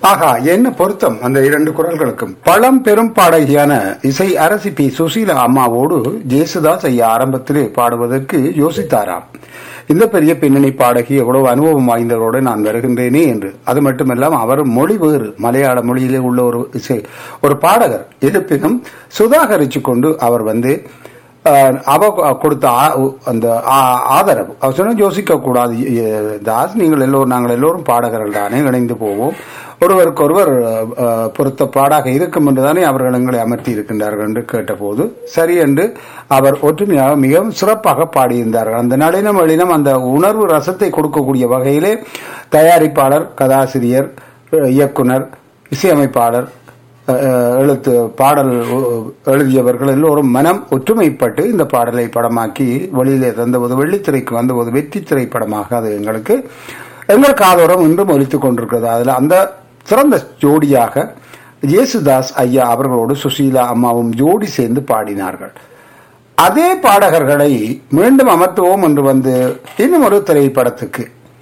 ஆகா என்ன பொருத்தம் அந்த இரண்டு குரல்களுக்கும் பழம் பெரும் பாடகியான இசை அரசி பி சுசீலா அம்மாவோடு ஜேசுதாஸ் ஐயா ஆரம்பத்திலே பாடுவதற்கு யோசித்தாராம் இந்த பெரிய பின்னணி பாடகி எவ்வளவு அனுபவம் வாய்ந்தவரோடு நான் வருகின்றேனே என்று அது மட்டுமல்லாம அவர் மொழி வேறு மலையாள மொழியிலே உள்ள ஒரு இசை ஒரு பாடகர் இருப்பினும் சுதாகரிச்சு கொண்டு அவர் வந்து அஹ், அவ கொடுத்த ஆ- அந்த ஆ- ஆதரவு அவர் சொன்ன யோசிக்க கூடாது எ- தாஸ் நீங்கள் எல்லோரும் நாங்கள் எல்லோரும் பாடகர்கள் தானே இணைந்து போவோம் ஒருவருக்கொருவர் அஹ், பொருத்த பாடாக இருக்கும் என்றுதானே அவர்கள் எங்களை அமர்த்தி இருக்கின்றார்கள் என்று கேட்டபோது சரி என்று அவர் ஒற்றுமையாக மிகவும் சிறப்பாக பாடியிருந்தார்கள் அந்த நளினம் எழினம் அந்த உணர்வு ரசத்தை கொடுக்கக்கூடிய வகையிலே தயாரிப்பாளர் கதாசிரியர் அஹ், இயக்குனர் இசையமைப்பாளர் அஹ், எழுத்து பாடல் அஹ், எழுதியவர்கள் எல்லோரும் மனம் ஒற்றுமைப்பட்டு இந்த பாடலை படமாக்கி வெளியிலே தந்தபோது வெள்ளித்திரைக்கு வந்தபோது வெற்றி திரைப்படமாக அது எங்களுக்கு எங்கள் காதோரம் இன்றும் ஒலித்துக் கொண்டிருக்கிறது அதுல அந்த சிறந்த ஜோடியாக இயேசுதாஸ் ஐயா அவர்களோடு சுசீலா அம்மாவும் ஜோடி சேர்ந்து பாடினார்கள் அதே பாடகர்களை மீண்டும் அமர்த்துவோம் என்று வந்து இன்னும் ஒரு திரைப்படத்துக்கு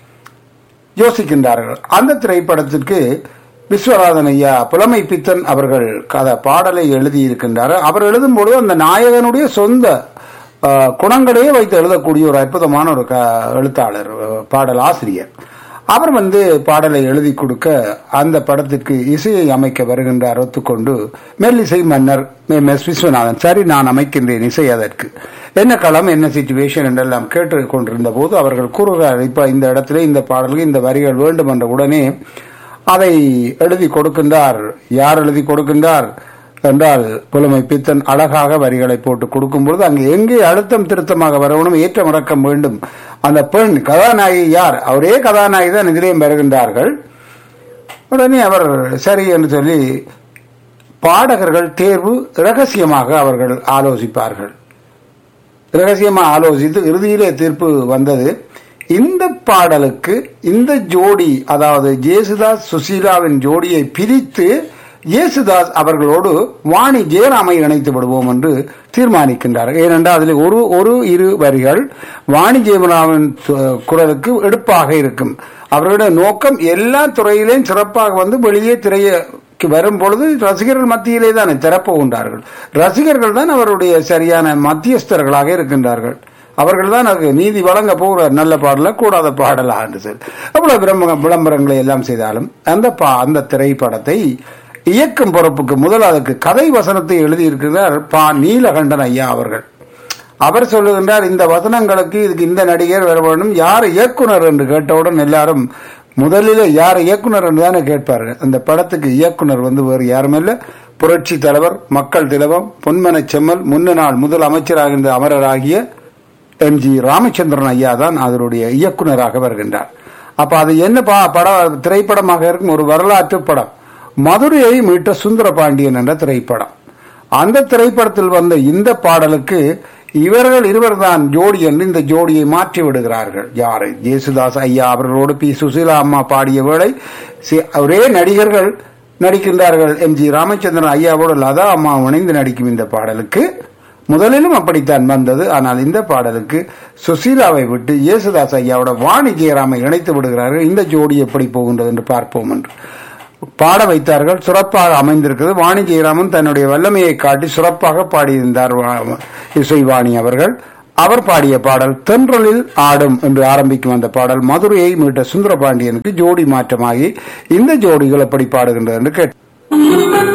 யோசிக்கின்றார்கள் அந்த திரைப்படத்திற்கு விஸ்வநாதன் ஐயா புலமை பித்தன் அவர்கள் கதை பாடலை எழுதியிருக்கின்றார் அவர் எழுதும் பொழுது அந்த நாயகனுடைய சொந்த அஹ், குணங்களையே வைத்து எழுதக்கூடிய ஒரு அற்புதமான ஒரு க- எழுத்தாளர் அஹ், பாடல் ஆசிரியர் அவர் வந்து பாடலை எழுதி கொடுக்க அந்த படத்திற்கு இசையை அமைக்க வருகின்றார் ஒத்துக்கொண்டு மெல்லிசை மன்னர் எம் எஸ் விஸ்வநாதன் சரி நான் அமைக்கின்றேன் இசை அதற்கு என்ன களம் என்ன சிச்சுவேஷன் என்றெல்லாம் கேட்டு கொண்டிருந்த போது அவர்கள் கூறுகிறார் இப்ப இந்த இடத்துல இந்த பாடலுக்கு இந்த வரிகள் வேண்டும் என்ற உடனே அதை எழுதி கொடுக்கின்றார் யார் எழுதி கொடுக்கின்றார் என்றால் புலமை பித்தன் அழகாக வரிகளை போட்டு கொடுக்கும் பொழுது அங்கு எங்கே அழுத்தம் திருத்தமாக வரணும் ஏற்றம் இறக்கம் வேண்டும் அந்த பெண் கதாநாயகி யார் அவரே கதாநாயகி தான் இதிலேயும் வருகின்றார்கள் உடனே அவர் சரி என்று சொல்லி பாடகர்கள் தேர்வு ரகசியமாக அவர்கள் ஆலோசிப்பார்கள் ரகசியமா ஆலோசித்து இறுதியிலே தீர்ப்பு வந்தது இந்த பாடலுக்கு இந்த ஜோடி அதாவது ஜேசுதாஸ் சுசீலாவின் ஜோடியை பிரித்து இயேசுதாஸ் அவர்களோடு வாணி ஜெயராமை இணைத்து விடுவோம் என்று தீர்மானிக்கின்றார்கள் ஏனென்றால் அதில் ஒரு ஒரு இரு வரிகள் வாணி ஜெயராமன் குரலுக்கு எடுப்பாக இருக்கும் அவர்களுடைய நோக்கம் எல்லா துறையிலேயும் சிறப்பாக வந்து வெளியே திரைய வரும் பொழுது ரசிகர்கள் மத்தியிலே தான் திறப்புகின்றார்கள் ரசிகர்கள் தான் அவருடைய சரியான மத்தியஸ்தர்களாக இருக்கின்றார்கள் அவர்கள் தான் அதுக்கு நீதி வழங்க போகிற நல்ல பாடல கூடாத பாடலா என்று சொல்லி அவ்வளவு விளம்பர- விளம்பரங்களை எல்லாம் செய்தாலும் அந்த பா- அந்த திரைப்படத்தை இயக்கும் பொறுப்புக்கு முதல் அதற்கு கதை வசனத்தை எழுதியிருக்கிறார் பா நீலகண்டன் ஐயா அவர்கள் அவர் சொல்லுகின்றார் இந்த வசனங்களுக்கு இதுக்கு இந்த நடிகர் வர வேண்டும் யார் இயக்குனர் என்று கேட்டவுடன் எல்லாரும் முதலில் யார் இயக்குனர் என்று தானே கேட்பார்கள் அந்த படத்துக்கு இயக்குனர் வந்து வேறு யாரும் இல்ல புரட்சி தலைவர் மக்கள் திலவம் பொன்மன செம்மல் முன்ன நாள் முதல் அமைச்சராக இருந்த அமரராகிய எம் ஜி ராமச்சந்திரன் ஐயா தான் அதனுடைய இயக்குனராக வருகின்றார் அப்ப அது என்ன பா- பட திரைப்படமாக இருக்கும் ஒரு வரலாற்று படம் மதுரையை மீட்ட சுந்தர பாண்டியன் என்ற திரைப்படம் அந்த திரைப்படத்தில் வந்த இந்த பாடலுக்கு இவர்கள் இருவர் தான் ஜோடி என்று இந்த ஜோடியை மாற்றி விடுகிறார்கள் யாரு ஜேசுதாஸ் ஐயா அவர்களோடு பி சுசீலா அம்மா பாடிய வேளை சி- ஒரே நடிகர்கள் நடிக்கின்றார்கள் எம் ஜி ராமச்சந்திரன் ஐயாவோடு லதா அம்மா இணைந்து நடிக்கும் இந்த பாடலுக்கு முதலிலும் அப்படித்தான் வந்தது ஆனால் இந்த பாடலுக்கு சுசீலாவை விட்டு இயேசுதாஸ் ஐயாவோட வாணி ஜெயராமை இணைத்து விடுகிறார்கள் இந்த ஜோடி எப்படி போகின்றது என்று பார்ப்போம் என்று பாட வைத்தார்கள் சிறப்பாக அமைந்திருக்கிறது வாணி ஜெயராமன் தன்னுடைய வல்லமையை காட்டி சிறப்பாக பாடியிருந்தார் வா- இசைவாணி அவர்கள் அவர் பாடிய பாடல் தென்றலில் ஆடும் என்று ஆரம்பிக்கும் அந்த பாடல் மதுரையை மீட்ட சுந்தரபாண்டியனுக்கு ஜோடி மாற்றமாகி இந்த ஜோடிகள் எப்படி பாடுகின்றது என்று கேட்டு